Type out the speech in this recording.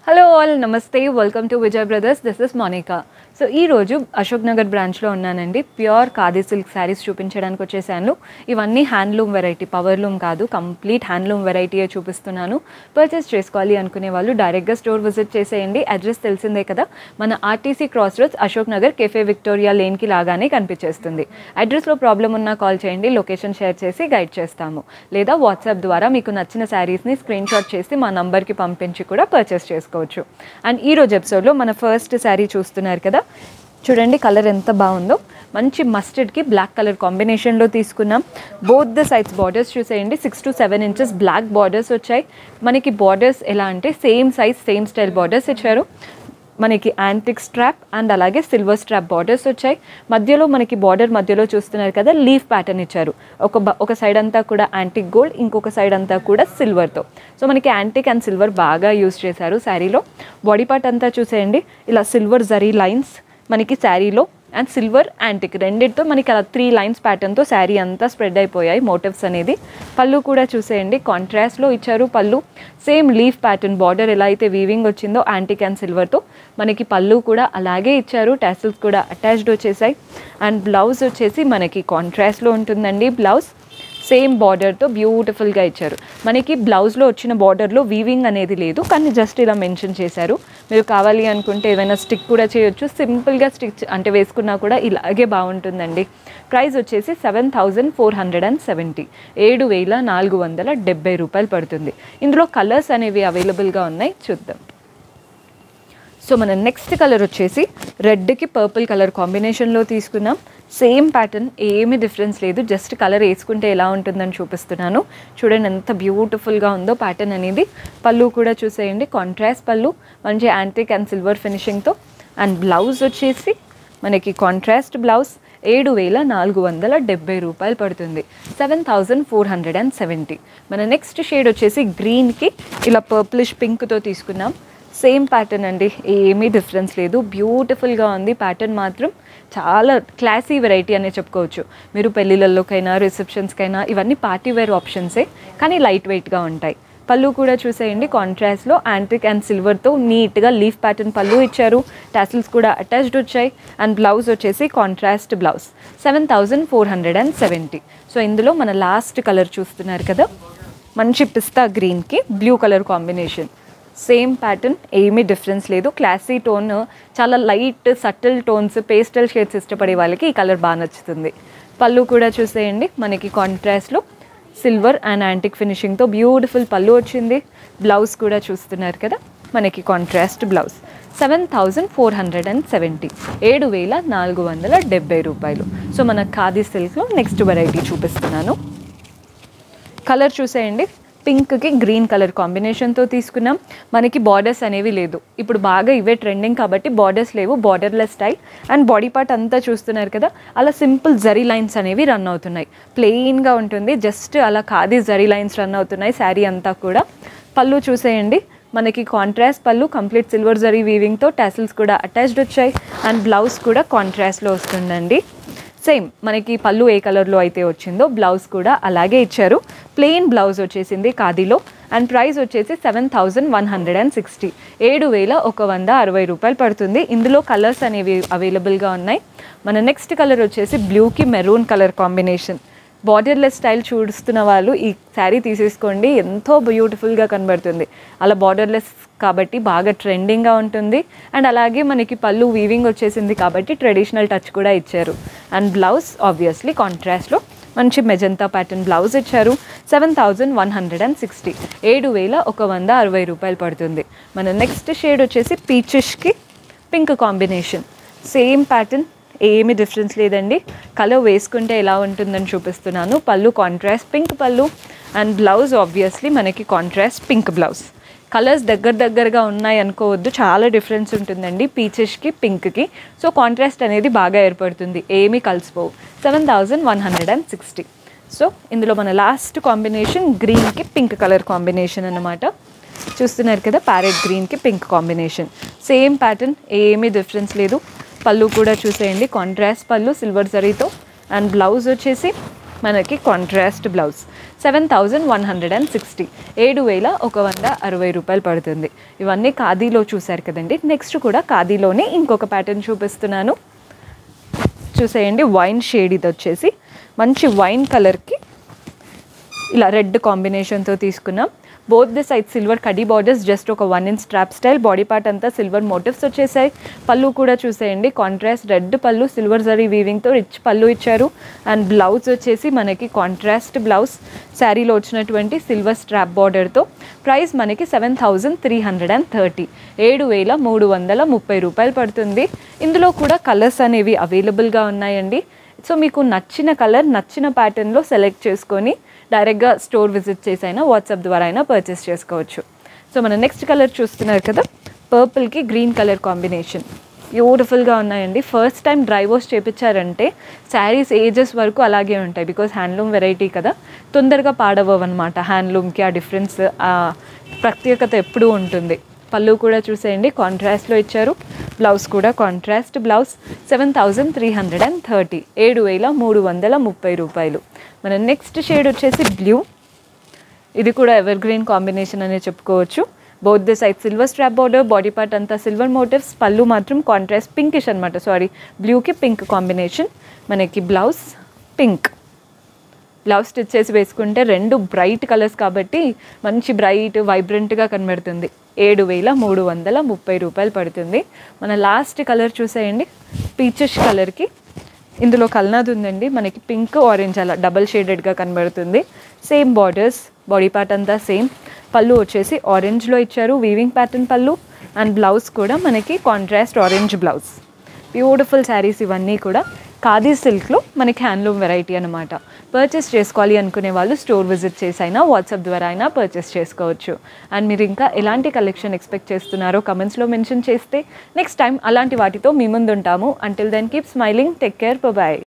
hello all నమస్తే welcome to Vijay brothers this is Monika so ఈ రోజు అశోక్ నగర్ బ్రాంచ్లో ఉన్నానండి ప్యూర్ ఖాదీ సిల్క్ శారీస్ చూపించడానికి వచ్చేసాను ఇవన్నీ హ్యాండ్లూమ్ వెరైటీ పవర్ లూమ్ కాదు కంప్లీట్ హ్యాండ్లూమ్ వెరైటీయే చూపిస్తున్నాను పర్చేస్ చేసుకోవాలి అనుకునే వాళ్ళు డైరెక్ట్గా స్టోర్ విజిట్ చేసేయండి అడ్రస్ తెలిసిందే కదా మన RTC cross roads Ashok Nagar cafe Victoria లేన్కి లాగానే కనిపించేస్తుంది అడ్రస్లో ప్రాబ్లం ఉన్నా కాల్ చేయండి లొకేషన్ షేర్ చేసి గైడ్ చేస్తాము లేదా వాట్సాప్ ద్వారా మీకు నచ్చిన శారీస్ని స్క్రీన్ షాట్ చేసి మా నంబర్కి పంపించి కూడా పర్చేస్ చేసుకోవచ్చు అండ్ ఈ రోజు ఎపిసోడ్లో మన ఫస్ట్ శారీ చూస్తున్నారు కదా చూడండి కలర్ ఎంత బాగుందో మంచి మస్టర్డ్కి బ్లాక్ కలర్ కాంబినేషన్లో తీసుకున్నాం బోత్ ద సైడ్స్ బార్డర్స్ చూసేయండి six to seven inches black borders వచ్చాయి మనకి బార్డర్స్ ఎలా అంటే same size same style borders ఇచ్చారు మనకి యాంటిక్ స్ట్రాప్ అండ్ అలాగే సిల్వర్ స్ట్రాప్ బార్డర్స్ వచ్చాయి మధ్యలో మనకి బార్డర్ మధ్యలో చూస్తున్నారు కదా లీఫ్ ప్యాటర్న్ ఇచ్చారు ఒక బ- ఒక సైడ్ అంతా కూడా యాంటిక్ గోల్డ్ ఇంకొక సైడ్ అంతా కూడా సిల్వర్తో సో మనకి యాంటిక్ అండ్ సిల్వర్ బాగా యూస్ చేశారు శారీలో బాడీ పార్ట్ అంతా చూసేయండి ఇలా సిల్వర్ జరీ లైన్స్ మనకి శారీలో అండ్ సిల్వర్ యాంటిక్ రెండిటితో మనకి అలా త్రీ లైన్స్ ప్యాటర్న్తో శారీ అంతా స్ప్రెడ్ అయిపోయాయి మోటివ్స్ అనేది పళ్ళు కూడా చూసేయండి కాంట్రాస్ట్లో ఇచ్చారు పళ్ళు సేమ్ లీఫ్ ప్యాటర్న్ బార్డర్ ఎలా అయితే వీవింగ్ వచ్చిందో యాంటిక్ అండ్ సిల్వర్తో మనకి పళ్ళు కూడా అలాగే ఇచ్చారు టాసిల్స్ కూడా అటాచ్డ్ వచ్చేసాయి అండ్ బ్లౌజ్ వచ్చేసి మనకి కాంట్రాస్ట్లో ఉంటుందండి బ్లౌజ్ సేమ్ బార్డర్తో బ్యూటిఫుల్గా ఇచ్చారు మనకి బ్లౌజ్లో వచ్చిన బార్డర్లో వీవింగ్ అనేది లేదు కానీ జస్ట్ ఇలా మెన్షన్ చేశారు మీరు కావాలి అనుకుంటే ఏదైనా స్టిక్ కూడా చేయొచ్చు సింపుల్గా స్టిక్ అంటే వేసుకున్నా కూడా ఇలాగే బాగుంటుందండి ప్రైస్ వచ్చేసి seven thousand four hundred and seventy ఏడు వేల నాలుగు వందల డెబ్బై రూపాయలు పడుతుంది ఇందులో కలర్స్ అనేవి అవైలబుల్గా ఉన్నాయి చూద్దాం సో మన నెక్స్ట్ కలర్ వచ్చేసి రెడ్కి పర్పుల్ కలర్ కాంబినేషన్లో తీసుకున్నాం సేమ్ ప్యాటర్న్ ఏమీ డిఫరెన్స్ లేదు జస్ట్ కలర్ వేసుకుంటే ఎలా ఉంటుందని చూపిస్తున్నాను చూడండి ఎంత బ్యూటిఫుల్గా ఉందో ప్యాటర్న్ అనేది పళ్ళు కూడా చూసేయండి కాంట్రాస్ట్ పళ్ళు మంచి యాంటిక్ అండ్ సిల్వర్ ఫినిషింగ్తో అండ్ బ్లౌజ్ వచ్చేసి మనకి కాంట్రాస్ట్ బ్లౌజ్ ఏడు వేల నాలుగు వందల డెబ్బై రూపాయలు పడుతుంది seven thousand four hundred and seventy మన నెక్స్ట్ షేడ్ వచ్చేసి గ్రీన్కి ఇలా పర్పులిష్ పింక్తో తీసుకున్నాం సేమ్ ప్యాటర్న్ అండి ఏమీ డిఫరెన్స్ లేదు బ్యూటిఫుల్గా ఉంది ప్యాటర్న్ మాత్రం చాలా క్లాసీ వెరైటీ అనే చెప్పుకోవచ్చు మీరు పెళ్ళిళ్ళలోకైనా రిసెప్షన్స్కైనా ఇవన్నీ పార్టీ వేర్ ఆప్షన్సే కానీ లైట్ వెయిట్గా ఉంటాయి పళ్ళు కూడా చూసేయండి కాంట్రాస్ట్లో యాంటిక్ అండ్ సిల్వర్తో నీట్గా లీఫ్ ప్యాటర్న్ పళ్ళు ఇచ్చారు టాసిల్స్ కూడా అటాచ్డ్ వచ్చాయి అండ్ బ్లౌజ్ వచ్చేసి contrast blouse seven thousand four hundred and seventy so ఇందులో మన లాస్ట్ కలర్ చూస్తున్నారు కదా మంచి పిస్తా గ్రీన్కి blue colour combination same pattern ఏమీ డిఫరెన్స్ లేదు క్లాసీ టోన్ చాలా light subtle tones pastel shades ఇష్టపడే వాళ్ళకి ఈ కలర్ బాగా నచ్చుతుంది పళ్ళు కూడా చూసేయండి మనకి కాంట్రాస్ట్లో సిల్వర్ అండ్ యాంటిక్ ఫినిషింగ్తో బ్యూటిఫుల్ పళ్ళు వచ్చింది బ్లౌజ్ కూడా చూస్తున్నారు కదా మనకి contrast blouse seven thousand four hundred and seventy ఏడు వేల నాలుగు వందల డెబ్బై రూపాయలు సో మన ఖాదీ సిల్క్లో నెక్స్ట్ వెరైటీ చూపిస్తున్నాను కలర్ చూసేయండి పింక్కి గ్రీన్ కలర్ కాంబినేషన్తో తీసుకున్నాం మనకి బార్డర్స్ అనేవి లేదు ఇప్పుడు బాగా ఇవే ట్రెండింగ్ కాబట్టి బార్డర్స్ లేవు borderless style and body part అంతా చూస్తున్నారు కదా అలా సింపుల్ జరీ లైన్స్ అనేవి రన్ అవుతున్నాయి ప్లెయిన్గా ఉంటుంది జస్ట్ అలా ఖాదీ జరీ లైన్స్ రన్ అవుతున్నాయి శారీ అంతా కూడా పళ్ళు చూసేయండి మనకి కాంట్రాస్ట్ పళ్ళు కంప్లీట్ సిల్వర్ జరీ వీవింగ్తో టాసిల్స్ కూడా అటాచ్డ్ వచ్చాయి అండ్ బ్లౌజ్ కూడా కాంట్రాస్ట్లో వస్తుందండి సేమ్ మనకి పళ్ళు ఏ కలర్లో అయితే వచ్చిందో బ్లౌజ్ కూడా అలాగే ఇచ్చారు ప్లెయిన్ బ్లౌజ్ వచ్చేసింది ఖాదీలో అండ్ ప్రైస్ వచ్చేసి seven thousand one hundred and sixty ఏడు వేల ఒక వంద అరవై రూపాయలు పడుతుంది ఇందులో కలర్స్ అనేవి అవైలబుల్గా ఉన్నాయి మన నెక్స్ట్ కలర్ వచ్చేసి బ్లూకి maroon colour combination borderless style చూస్తున్న వాళ్ళు ఈ శారీ తీసేసుకోండి ఎంతో బ్యూటిఫుల్గా కనబడుతుంది అలా బార్డర్లెస్ కాబట్టి బాగా ట్రెండింగ్గా ఉంటుంది అండ్ అలాగే మనకి పళ్ళు వీవింగ్ వచ్చేసింది కాబట్టి ట్రెడిషనల్ టచ్ కూడా ఇచ్చారు అండ్ బ్లౌజ్ ఆబ్వియస్లీ కాంట్రాస్ట్లో మంచి మెజంతా ప్యాటర్న్ బ్లౌజ్ ఇచ్చారు seven thousand one hundred and sixty ఏడు వేల ఒక వంద అరవై రూపాయలు పడుతుంది మన నెక్స్ట్ షేడ్ వచ్చేసి పీచెస్కి పింక్ కాంబినేషన్ సేమ్ ప్యాటర్న్ ఏమీ డిఫరెన్స్ లేదండి కలర్ వేసుకుంటే ఎలా ఉంటుందని చూపిస్తున్నాను పళ్ళు కాంట్రాస్ట్ పింక్ పళ్ళు అండ్ బ్లౌజ్ ఆబ్వియస్లీ మనకి కాంట్రాస్ట్ పింక్ బ్లౌజ్ కలర్స్ దగ్గర దగ్గరగా ఉన్నాయి అనుకోవద్దు చాలా డిఫరెన్స్ ఉంటుందండి పీచెస్కి పింక్కి సో కాంట్రాస్ట్ అనేది బాగా ఏర్పడుతుంది ఏమీ కలిసిపోవు seven thousand one hundred and sixty so ఇందులో మన లాస్ట్ కాంబినేషన్ గ్రీన్కి పింక్ కలర్ కాంబినేషన్ అన్నమాట చూస్తున్నారు కదా ప్యారెట్ గ్రీన్కి పింక్ కాంబినేషన్ సేమ్ ప్యాటర్న్ ఏమీ డిఫరెన్స్ లేదు పళ్ళు కూడా చూసేయండి కాంట్రాస్ట్ పళ్ళు సిల్వర్ జరీతో అండ్ బ్లౌజ్ వచ్చేసి మనకి contrast blouse seven thousand one hundred and sixty ఏడు వేల ఒక వంద అరవై రూపాయలు పడుతుంది ఇవన్నీ ఖాదీలో చూశారు కదండి నెక్స్ట్ కూడా ఖాదీలోనే ఇంకొక ప్యాటర్న్ చూపిస్తున్నాను చూసేయండి వైన్ షేడ్ ఇది వచ్చేసి మంచి వైన్ కలర్కి ఇలా రెడ్ కాంబినేషన్తో తీసుకున్నాం బోత్ ది సైడ్ సిల్వర్ కడీ బార్డర్స్ జస్ట్ ఒక one inch strap style body part అంతా సిల్వర్ మోటివ్స్ వచ్చేసాయి పళ్ళు కూడా చూసేయండి కాంట్రాస్ట్ రెడ్ పళ్ళు సిల్వర్ జరీ వీవింగ్తో రిచ్ పళ్ళు ఇచ్చారు అండ్ బ్లౌజ్ వచ్చేసి మనకి కాంట్రాస్ట్ బ్లౌజ్ శారీలో వచ్చినటువంటి సిల్వర్ స్ట్రాప్ బార్డర్తో ప్రైస్ మనకి seven thousand three hundred and thirty ఏడు వేల మూడు వందల ముప్పై రూపాయలు పడుతుంది ఇందులో కూడా కలర్స్ అనేవి అవైలబుల్గా ఉన్నాయండి సో మీకు నచ్చిన కలర్ నచ్చిన ప్యాటర్న్లో సెలెక్ట్ చేసుకొని డైరెక్ట్గా స్టోర్ విజిట్ చేసి అయినా వాట్సాప్ ద్వారా అయినా పర్చేస్ చేసుకోవచ్చు సో మన నెక్స్ట్ కలర్ చూస్తున్నారు కదా పర్పుల్కి గ్రీన్ కలర్ కాంబినేషన్ బ్యూటిఫుల్గా ఉన్నాయండి ఫస్ట్ టైం డ్రై వాష్ చేపించారంటే శారీస్ ఏజెస్ వరకు అలాగే ఉంటాయి బికాస్ హ్యాండ్లూమ్ వెరైటీ కదా తొందరగా పాడవవు అనమాట హ్యాండ్లూమ్కి ఆ డిఫరెన్స్ ఆ ప్రత్యేకత ఎప్పుడూ ఉంటుంది పళ్ళు కూడా చూసేయండి కాంట్రాస్ట్లో ఇచ్చారు బ్లౌజ్ కూడా contrast blouse seven thousand three hundred and thirty ఏడు వేల మూడు వందల ముప్పై రూపాయలు మన నెక్స్ట్ షేడ్ వచ్చేసి బ్లూ ఇది కూడా ఎవర్ గ్రీన్ కాంబినేషన్ అనే చెప్పుకోవచ్చు both the side silver strap border body part అంతా సిల్వర్ మోటివ్స్ పళ్ళు మాత్రం కాంట్రాస్ట్ పింకిష్ అనమాట సారీ బ్లూకి పింక్ కాంబినేషన్ మనకి బ్లౌజ్ పింక్ బ్లౌజ్ స్టిచ్ చేసి వేసుకుంటే రెండు బ్రైట్ కలర్స్ కాబట్టి మంచి బ్రైట్ వైబ్రెంట్గా కనబడుతుంది ఏడు వేల మూడు వందల ముప్పై రూపాయలు పడుతుంది మన లాస్ట్ కలర్ చూసేయండి పీచెస్ కలర్కి ఇందులో కల్నాది ఉందండి మనకి పింక్ ఆరెంజ్ అలా డబల్ షేడెడ్గా కనబడుతుంది సేమ్ బార్డర్స్ బాడీ పార్ట్ అంతా సేమ్ పళ్ళు వచ్చేసి ఆరెంజ్లో ఇచ్చారు వీవింగ్ ప్యాటర్న్ పళ్ళు అండ్ బ్లౌజ్ కూడా మనకి contrast orange blouse beautiful saris ఇవన్నీ కూడా ఖాదీ సిల్క్లో మనకి హ్యాండ్లూమ్ వెరైటీ అనమాట పర్చేస్ చేసుకోవాలి అనుకునే వాళ్ళు స్టోర్ విజిట్ చేసి అయినా వాట్సాప్ ద్వారా అయినా పర్చేస్ చేసుకోవచ్చు అండ్ మీరు ఇంకా ఎలాంటి కలెక్షన్ ఎక్స్పెక్ట్ చేస్తున్నారో కమెంట్స్లో మెన్షన్ చేస్తే నెక్స్ట్ టైం అలాంటి వాటితో మీ ముందు ఉంటాము until then keep smiling take care bye